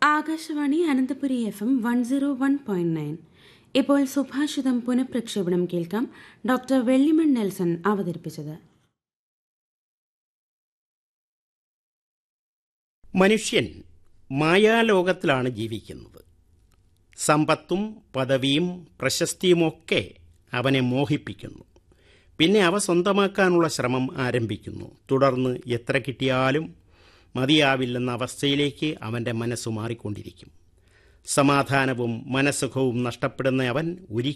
Akashvani Ananthapuri F M one zero one point nine ഇപ്പോൾ സുഭാഷിതം പുനഃപ്രക്ഷേപണം കേൾക്കാം ഡോക്ടർ വെള്ളിമൺ നെൽസൺ അവതരിപ്പിച്ചത് മനുഷ്യൻ മായാലോകത്തിലാണ് ജീവിക്കുന്നത് സമ്പത്തും പദവിയും പ്രശസ്തിയുമൊക്കെ അവനെ മോഹിപ്പിക്കുന്നു പിന്നെ അവ സ്വന്തമാക്കാനുള്ള ശ്രമം ആരംഭിക്കുന്നു തുടർന്ന് എത്ര കിട്ടിയാലും മതിയാവില്ലെന്ന അവസ്ഥയിലേക്ക് അവൻ്റെ മനസ്സ് മാറിക്കൊണ്ടിരിക്കും സമാധാനവും മനസ്സുഖവും നഷ്ടപ്പെടുന്ന അവൻ ഒരിക്കലും